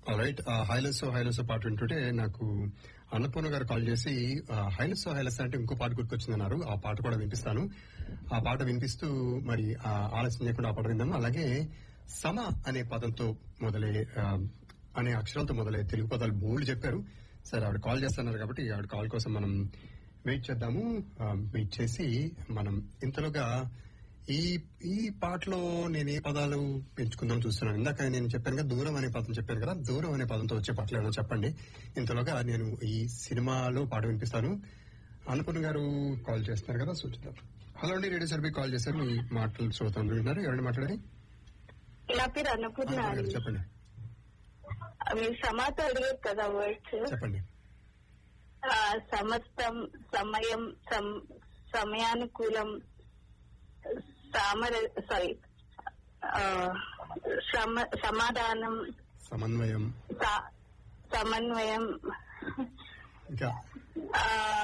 Right హైలెస్ హైలెస్ పాట వింటుంటే నాకు అన్నపూర్ణ గారు కాల్ చేసి హైలెస్ హైలెస్ అంటే ఇంకో పాట గుర్తుకొచ్చిందన్నారు ఆ పాట కూడా వినిపిస్తాను ఆ పాట వినిపిస్తూ మరి ఆ ఆలస్యం చేయకుండా ఆ పాట విందాము అలాగే సమ అనే పదంతో మొదలే ఆ, అనే అక్షరాలతో మొదలే తెలుగు పదాలు బోల్డ్ చెప్పారు సరే ఆవిడ కాల్ చేస్తున్నారు కాబట్టి ఆవిడ కాల్ కోసం మనం వెయిట్ చేద్దాము వెయిట్ చేసి మనం ఇంతలోగా ఈ ఈ పాటలో నేను ఏ పదాలు పెంచుకుందాం చూస్తున్నాను ఇందాక నేను చెప్పాను కదా దూరం అనే పదం చెప్పాను కదా దూరం అనే పదంతో వచ్చే పాటలు ఏమైనా చెప్పండి ఇంతలోగా నేను ఈ సినిమాలో పాట వినిపిస్తాను అన్నపూర్ణ గారు కాల్ చేస్తున్నారు కదా సూచితారు హలో అండి రేడియో సర్వీ కాల్ చేశారు మీ మాటలు శ్రోతం వింటున్నారు ఎవరండి మాట్లాడారు నా పేరు అన్నపూర్ణ అన్నపూర్ణ గారు అండి చెప్పండి మీరు సమాత అడిగారు కదా వర్డ్స్ చెప్పండి సమస్తం సమయం సం- సమయానుకూలం సామర సారీ సమాధానం సమన్వయం సా- సమన్వయం ఇంకా ఆ,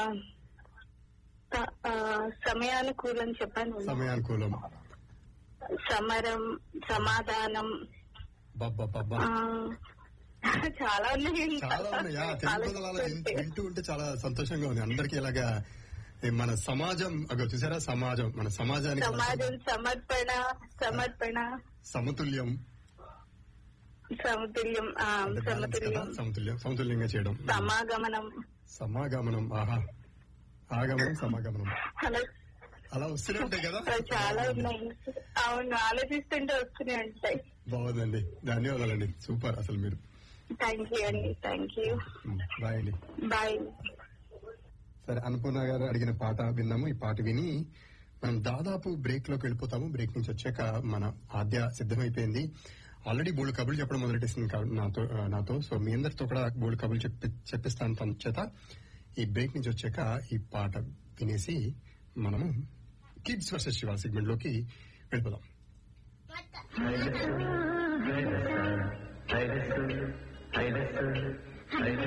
స- ఆ, సమయానుకూలం చెప్పాను సమయానుకూలం సమరం సమాధానం బబ్బా బబ్బా ఆ, చాలా ఉన్నాయి ఇంకా. చాలా ఉన్నాయా తెలుగు పదాలు అలా వింటూ- వింటూ ఉంటే చాలా సంతోషంగా ఉంది అందరికీ ఇలాగా ఏ మన సమాజం అగో చూసారా సమాజం మన సమాజానికి సమాజం సమర్పణ సమర్పణ సమతుల్యం సమతుల్యం ఆ, అంటే balance కదా, సమతుల్యం సమతుల్యం సమతుల్యంగా చేయడం సమాగమనం సమాగమనం ఆహా ఆగమనం సమాగమనం అలా అలా వస్తూనే ఉంటాయి కదా చాలా ఉన్నాయి అవును ఆలోచిస్తుంటే వస్తూనే ఉంటాయి బాగుందండి ధన్యవాదాలండి సూపర్ అసలు మీరు థ్యాంక్ యూ అండి థ్యాంక్ యూ బాయ్ అండి బాయ్ సరే అన్నపూర్ణ గారు అడిగిన పాట విన్నాము ఈ పాట విని మనం దాదాపు బ్రేక్ లోకి వెళ్ళిపోతాము బ్రేక్ నుంచి వచ్చాక మన ఆద్య సిద్ధమైపోయింది ఆల్రెడీ మూడు కబుర్లు చెప్పడం మొదలెట్టేసింది కా- నాతో ఆ, నాతో సో మీ అందరితో కూడా మూడు కబుర్లు చెప్పి చెప్పిస్తాను తన చేత ఈ బ్రేక్ నుంచి వచ్చాక ఈ పాట వినేసి మనము కిడ్స్ వర్సెస్ శివ సెగ్మెంట్ లోకి వెళ్ళిపోదాం Highness, Highness, Highness, Highness,